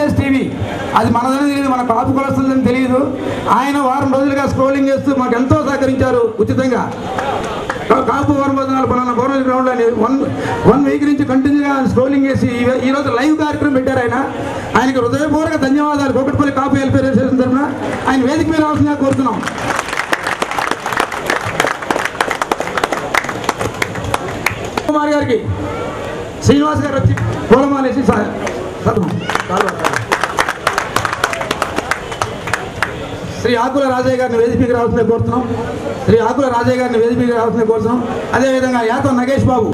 NS TV అది మనదని తెలియదు మన కాపు కొలస్తుందని తెలియదు ఆయన వారం రోజులుగా స్క్రోలింగ్ చేస్తూ మాకు ఎంతో సహకరించారు ఉచితంగా కా- కాపు వారం భోజనాలు పలానా గౌరవ గ్రౌండ్ అని వన్ వన్ వీక్ నుంచి కంటిన్యూగా స్క్రోలింగ్ చేసి ఈ- ఈ రోజు లైవ్ కార్యక్రమం పెట్టారు ఆయన ఆయనకి హృదయపూర్వక ధన్యవాదాలు కోకట్పల్లి కాపు వెల్ఫేర్ అసోసియేషన్ తరఫున ఆయన వేదిక మీద రావాల్సిందిగా కోరుతున్నాం కుమార్ గారికి శ్రీనివాస్ గారు వచ్చి పూలమాలేసి స- సత్వం. శ్రీ ఆకుల రాజయ్య గారిని వేదికకి రావాల్సిందే కోరుతున్నాం శ్రీ ఆకుల రాజయ్య గారిని వేదికకి రావాల్సిందే కోరుతున్నాం అదేవిధంగా యాతో నగేష్ బాబు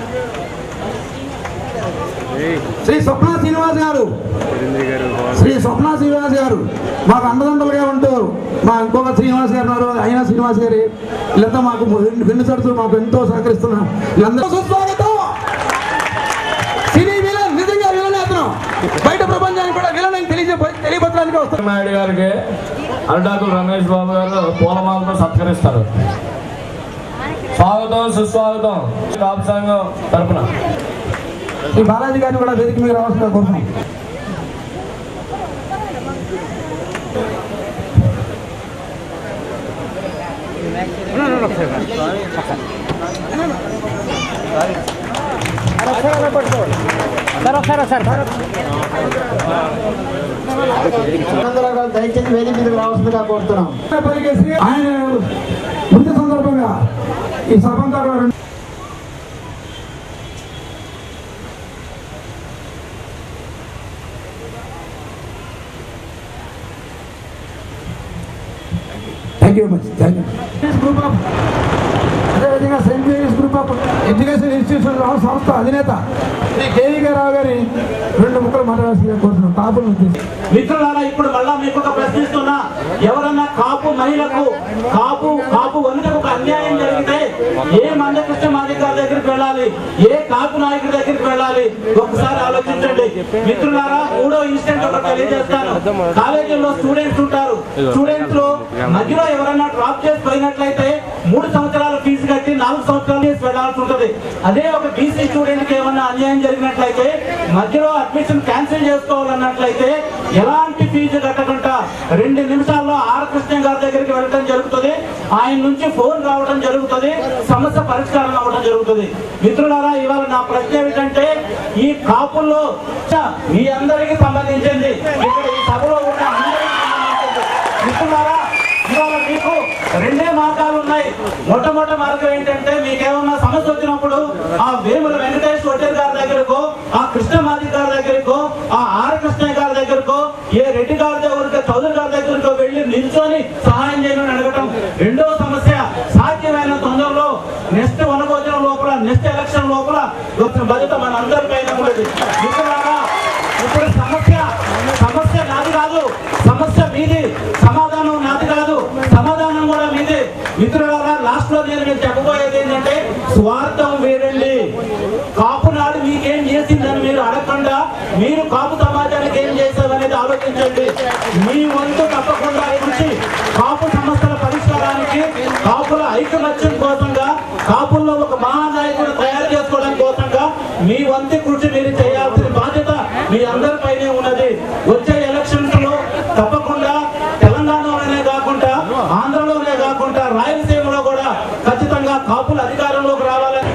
శ్రీ స్వప్న శ్రీనివాస్ గారు శ్రీ స్వప్న శ్రీనివాస్ గారు మాకు అండదండలుగా ఉంటూ మా ఇంకొక శ్రీనివాస్ గారు ఉన్నారు అయినా శ్రీనివాస్ గారి వీళ్ళంతా మాకు వెన్ను తడుతూ మాకు ఎంతో సహకరిస్తున్నారు వీళ్ళందరూ సుస్వాగతం సినీ విలన్ నిజంగా విలన్ అతను బయట ప్రపంచానికి కూడా విలన్ అని తెలియజే తెలియపత్రానికి వస్తారు నాయుడు గారికి అరిటాకుల రమేష్ బాబు గారు పూలమాలతో సత్కరిస్తారు స్వాగతం సుస్వాగతం కాపు సంఘం తరపున ఈ బాలాజీ గారిని కూడా వేదిక మీద రావాల్సిందిగా కోరుతున్నాం దయచేసి వేదిక మీదకి రావాల్సిందిగా కోరుతున్నాం పరిగెత్తి ఆయన మృతి సందర్భంగా ఈ సభంతా కూడా రెండు- thank you much thank you group of అదేవిధంగా Saint Mary's group of education institution సంస్థ అధినేత శ్రీ కేవీకే రావు గారి రెండు ముక్కలు మాట్లాడాల్సిందిగా కోరుతున్నాం కాపుల ఉద్దేశం మిత్రులారా ఇప్పుడు మళ్ళా మీకు ఒక ప్రశ్నిస్తున్నా ఎవరన్నా కాపు మహిళకు కాపు కాపు వనితకు ఒక అన్యాయం జరిగితే ఏ మందకృష్ణ మాదిగారి దగ్గరికి వెళ్ళాలి ఏ కాపు నాయకుడి దగ్గరికి వెళ్ళాలి ఒకసారి ఆలోచించండి మిత్రులారా మూడో ఇన్సిడెంట్ ఒకటి తెలియజేస్తాను కాలేజీల్లో స్టూడెంట్స్ ఉంటారు స్టూడెంట్స్ లో మధ్యలో ఎవరైనా డ్రాప్ చేసి పోయినట్లయితే మూడు సంవత్సరాల ఫీజు కట్టి నాలుగు సంవత్సరాలు చేసి వెళ్ళాల్సి ఉంటుంది అదే ఒక బీసీ స్టూడెంట్ కి ఏమన్నా అన్యాయం జరిగినట్లయితే మధ్యలో అడ్మిషన్ క్యాన్సిల్ చేసుకోవాలన్నట్లయితే ఎలాంటి ఫీజు కట్టకుండా రెండు నిమిషాల్లో ఆర్ కృష్ణ గారి దగ్గరికి వెళ్ళడం జరుగుతుంది ఆయన నుంచి ఫోన్ రావడం జరుగుతుంది సమస్య పరిష్కారం అవ్వడం జరుగుతుంది మిత్రులారా ఇవాళ నా ప్రశ్న ఏమిటంటే ఈ కాపుల్లో మీ అందరికీ సంబంధించింది ఇక్కడ ఈ సభలో ఉన్న అందరికీ సంబంధించింది మిత్రులారా ఇవాళ మీకు రెండే మార్గాలు ఉన్నాయి మొట్టమొదటి మార్గం ఏంటంటే మీకేమన్నా సమస్య వచ్చినప్పుడు ఆ వేముల వెంకటేష్ వడ్డేర్ గారి దగ్గరకో ఆ కృష్ణమాది గారి దగ్గరకో ఆ ఆర్ కృష్ణ గారి దగ్గరకో ఏ రెడ్డి గారి దగ్గరకో చౌదరి గారి దగ్గరకో వెళ్ళి నిల్చొని సహాయం చేయమని అడగటం రెండో సమస్య సాధ్యమైన తొందరలో నెక్స్ట్ వనభోజనం లోపల నెక్స్ట్ ఎలక్షన్ లోపల వచ్చిన బాధ్యత మన అందరిపైన ఉన్నది మిత్రులారా, ఇప్పుడు సమస్య సమస్య నాది కాదు సమస్య మీది సమాధానం నాది కాదు సమాధానం కూడా మీది మిత్రులారా లాస్ట్ లో నేను మీకు చెప్పబోయేది ఏంటంటే స్వార్థం వేరండి కాపు నాడు మీకేం చేసిందని మీరు అడగకుండా మీరు కాపు సమాజానికి ఏం చేశారనేది ఆలోచించండి మీ వంతు తప్పకుండా కృషి కాపు సమస్యల పరిష్కారానికి కాపుల ఐకమత్యం కోసంగా కాపుల్లో ఒక మహానాయకుడు తయారు చేసుకోవడం కోసంగా మీ వంతు కృషి మీరు చేయాల్సిన బాధ్యత మీ అందరిపైనే ఉన్నది వచ్చే ఎలక్షన్స్ లో తప్పకుండా తెలంగాణలోనే కాకుండా ఆంధ్రలోనే కాకుండా రాయలసీమలో కూడా ఖచ్చితంగా కాపులు అధికారంలోకి రావాలని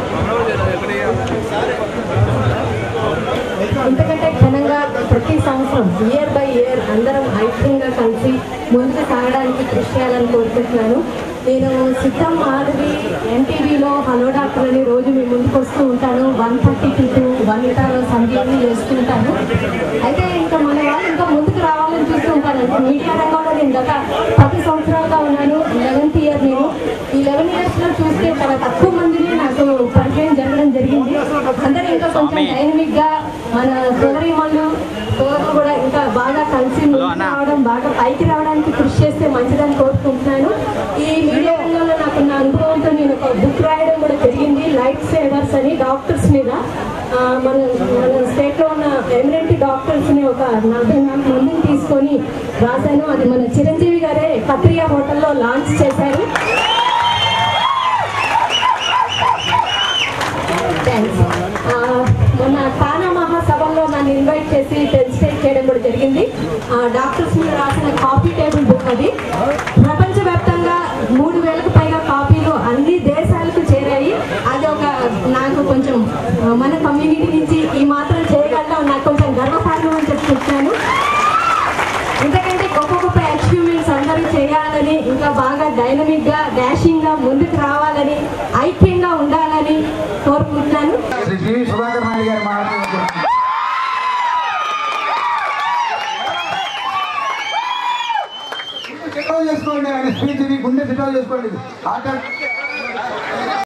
ఇంతకంటే ఘనంగా ప్రతి సంవత్సరం ఇయర్ బై ఇయర్ అందరం ఐక్యంగా కలిసి ముందుకు సాగడానికి కృషి చేయాలని కోరుకుంటున్నాను నేను సిద్ధం మాధవి ఎన్టీవీలో హలో డాక్టర్ అని రోజు మీ ముందుకు వస్తూ ఉంటాను one thirty two two one ఇటాలో సంధ్యని చేస్తూ ఉంటాను అయితే ఇంకా మన వాళ్ళు ఇంకా ముందుకు రావాలని చూస్తూ ఉంటాను అంటే మీడియా రంగంలో నేను గత పది సంవత్సరాలుగా ఉన్నాను లెవెన్త్ ఇయర్ నేను ఈ లెవెన్ ఇయర్స్ లో చూస్తే చాలా తక్కువ మందిని నాకు పరిచయం జరగడం జరిగింది అందరూ ఇంకా కొంచెం డైనమిక్ గా మన సోదరి వాళ్ళు సోదరులు కూడా ఇంకా బాగా కలిసి ముందుకు రావడం బాగా పైకి రావడానికి కృషి చేస్తే మంచిదని కోరుకుంటున్నాను ఈ మీడియా రంగంలో నాకున్న అనుభవంతో నేను ఒక బుక్ రాయడం కూడా జరిగింది లైఫ్ సేవర్స్ అని డాక్టర్స్ మీద ఆ, మన మన స్టేట్ లో ఉన్న ఎమినెంట్ డాక్టర్స్ ని ఒక నలభై నాలుగు మందిని తీసుకొని రాశాను అది మన చిరంజీవి గారే పత్రియా హోటల్లో లాంచ్ చేశారు థ్యాంక్స్ మొన్న తానా మహాసభల్లో నన్ను ఇన్వైట్ చేసి ఫెలిసిటేట్ చేయడం చేయడం కూడా జరిగింది ఆ, డాక్టర్స్ మీద రాసిన కాపీ టేబుల్ బుక్ అది ప్రపంచవ్యాప్తంగా మూడు వేలకు పైగా కాపీలు అన్ని దేశాలకు చేరాయి అది ఒక నాకు కొంచెం ఆ, మన కమ్యూనిటీ నుంచి ఈ మాత్రం చేయగలడం నాకు కొంచెం గర్వకారణం అని చెప్పుకుంటున్నాను ఎందుకంటే గొప్ప గొప్ప అచీవ్మెంట్స్ అందరూ చేయాలని ఇంకా బాగా డైనమిక్ గా డాషింగ్ గా ముందుకు రావాలని ఐక్యంగా ఉండాలని కోరుకుంటున్నాను శ్రీ శ్రీ సుధాకర్ నాయుడు గారి మాట్లాడుతున్నారు సిద్ధం చేసుకోండి ఆయన స్పీచ్ గుండె సిద్ధం చేసుకోండి ఆట